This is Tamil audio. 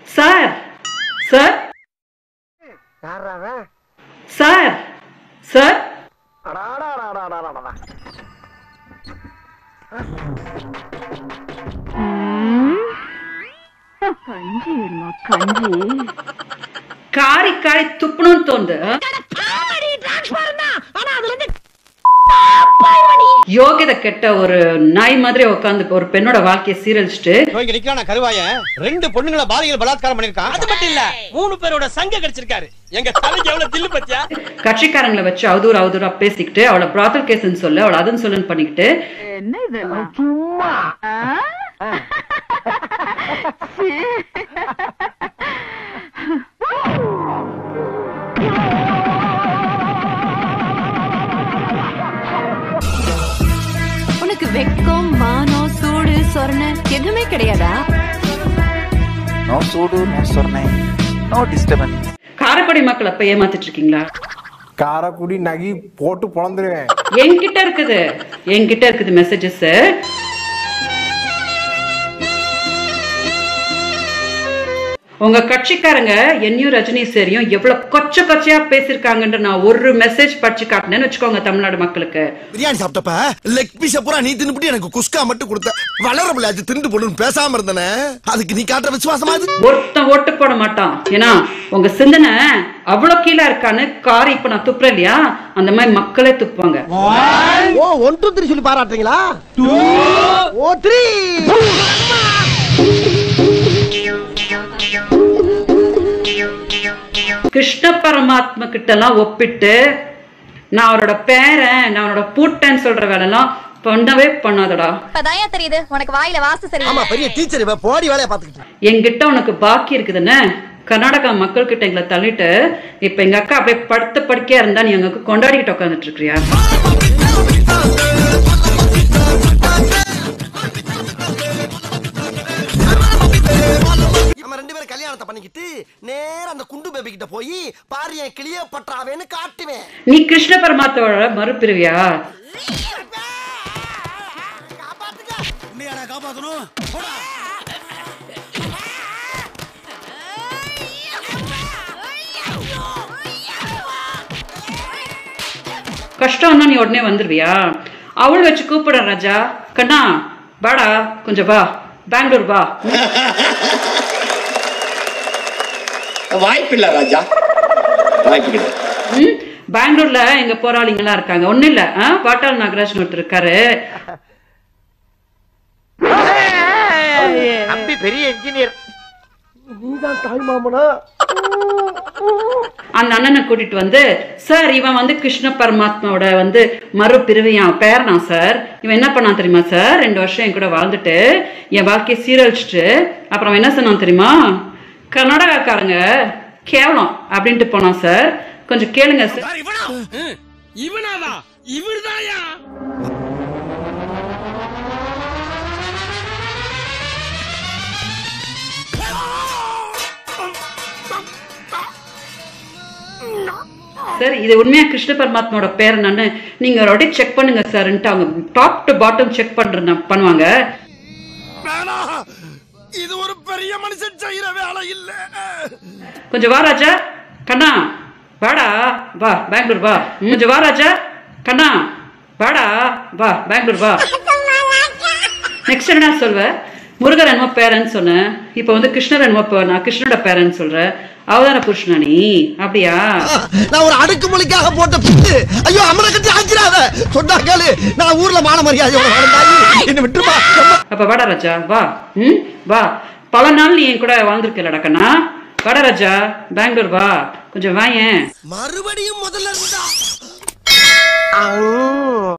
சார் சார் சார் சார் கஞ்சி வேணுமா கஞ்சி காரி காரி துப்பணும்னு தோணுது யோகித கெட்ட ஒரு நாய் மாதிரி உட்காந்து ஒரு பெண்ணோட வாழ்க்கையை சீரழிச்சிட்டு இங்க நிக்கிறான கருவாய ரெண்டு பொண்ணுங்களை பாலியல் பலாத்காரம் பண்ணிருக்கான் அது மட்டும் இல்ல மூணு பேரோட சங்க கிடைச்சிருக்காரு எங்க தலைக்கு எவ்வளவு தில்லு பத்தியா கட்சிக்காரங்களை வச்சு அவதூறு அவதூறா பேசிக்கிட்டு அவளை பிராத்தல் கேஸ்ன்னு சொல்லு அவளை அதுன்னு சொல்லுன்னு பண்ணிக்கிட்டு என்ன இதெல்லாம் சும்மா உனக்கு வெக்கம் மானம் சூடு சொரணை எதுவுமே கிடையாதா நோ சூடு நோ சொர்ணை நோ டிஸ்டர்பன்ஸ் காரைக்குடி மக்கள் அப்ப ஏமாத்திட்டு இருக்கீங்களா காரக்குடி நகி போட்டு பொழந்துருவேன் என்கிட்ட இருக்குது என்கிட்ட இருக்குது மெசேஜஸ் உங்க கட்சிக்காரங்க என்னையும் ரஜினி சரியும் எவ்வளவு கொச்ச கொச்சையா பேசிருக்காங்கன்ற நான் ஒரு மெசேஜ் படிச்சு காட்டினேன்னு வச்சுக்கோங்க தமிழ்நாடு மக்களுக்கு பிரியாணி சாப்பிட்டப்ப லெக் பீஸ பூரா நீ தின்னுபிட்டு எனக்கு குஸ்கா மட்டும் கொடுத்த வளரபிள்ள அது திண்டு போடுன்னு பேசாம இருந்தனே அதுக்கு நீ காட்டுற விசுவாசமா அது ஒருத்தன் ஓட்டு போட மாட்டான் ஏன்னா உங்க சிந்தனை அவ்வளவு கீழே இருக்கான்னு காரி இப்ப நான் துப்புறேன் இல்லையா அந்த மாதிரி மக்களே துப்புவாங்க ஓ ஒன் டூ த்ரீ சொல்லி பாராட்டுறீங்களா ஓ த்ரீ கிருஷ்ண பரமாத்மா கிட்ட எல்லாம் ஒப்பிட்டு நான் அவரோட பேரன் நான் அவரோட பூட்டேன்னு சொல்ற வேலைலாம் பண்ணவே பண்ணாதடா இப்பதாயா தெரியுது உனக்கு வாயில வாசு சரி ஆமா பெரிய டீச்சர் இவ போடி வேலைய பாத்துக்கிட்டு என்கிட்ட உனக்கு பாக்கி இருக்குதுன்னு கர்நாடகா மக்கள் கிட்ட எங்களை தள்ளிட்டு இப்ப எங்க அக்கா அப்படியே படுத்த படுக்கையா இருந்தா நீ எங்க கொண்டாடிக்கிட்டு உட்காந்துட்டு இருக்கிறியா நம்ம ரெண்டு பேரும் கல்யாணத்தை பண்ணிக்கிட்டு நேரா அந்த குண்டு பேபி கிட்ட போய் பாரு என் கிளிய பற்றாவேன்னு காட்டுவேன் நீ கிருஷ்ண பரமாத்மாவோட மறுபிரிவியா உன்னையாடா காப்பாத்தணும் போடா கஷ்டம்னா நீ உடனே வந்துருவியா அவள் வச்சு கூப்பிட ராஜா கண்ணா வாடா கொஞ்சம் வா பெங்களூர் வா வாய்ப்பில்ல ராஜா வாய்ப்பு கிடையாது ம் பெங்களூர்ல எங்க போராளிங்கெல்லாம் இருக்காங்க ஒண்ணும் இல்ல ஆ? பாட்டாள் நாகராஜன் ஒருத்தர் இருக்காரு தம்பி பெரிய இன்ஜினியர் நீதான் தாய் மாமனா அந்த அண்ணனை கூட்டிட்டு வந்து சார் இவன் வந்து கிருஷ்ண பரமாத்மாவோட வந்து மறுபிரிவியான் பேரனா சார் இவன் என்ன பண்ணான் தெரியுமா சார் ரெண்டு வருஷம் என் கூட வாழ்ந்துட்டு என் வாழ்க்கையை சீரழிச்சிட்டு அப்புறம் அவன் என்ன சொன்னான் தெரியுமா கர்நாடகாக்காரங்க கேவலம் அப்படின்ட்டு போனான் சார் கொஞ்சம் கேளுங்க சார் இவனா இவனாவா இவர்தாயா சார் இது உண்மையா கிருஷ்ண பரமாத்மாவோட பேர் என்னன்னு நீங்க ஒரு வாட்டி செக் பண்ணுங்க சார்ன்ட்டு அவங்க டாப் டு பாட்டம் செக் பண்ற பண்ணுவாங்க வேணா இது ஒரு பெரிய மனுஷன் செய்யற வேலை இல்ல கொஞ்சம் வா ராஜா கண்ணா வாடா வா பெங்களூர் வா ம், கொஞ்சம் வா ராஜா கண்ணா வாடா வா பெங்களூர் வா நெக்ஸ்ட் என்ன சொல்வ முருகர் என்னமோ பேரன்னு சொன்னேன் இப்போ வந்து கிருஷ்ணர் என்னமோ பே- நான் கிருஷ்ணனோட பேரன்னு சொல்றேன் அவதார புருஷனா நீ அப்படியா நான் ஒரு அடுக்குமொழிக்காக போட்ட பிட்டு ஐயோ அம்மனை கட்டி ஆக்கிறாத சொன்னா கேளு நான் ஊர்ல மான மரியாதையோட வாழ்ந்தாயி என்ன விட்டுருமா அப்ப வாடா ராஜா வா ம் வா பல நாள் நீ என் கூட வாழ்ந்திருக்கலடா கண்ணா வாடா ராஜா பெங்களூர் வா கொஞ்சம் வாயேன் மறுபடியும் முதல்ல இருந்தா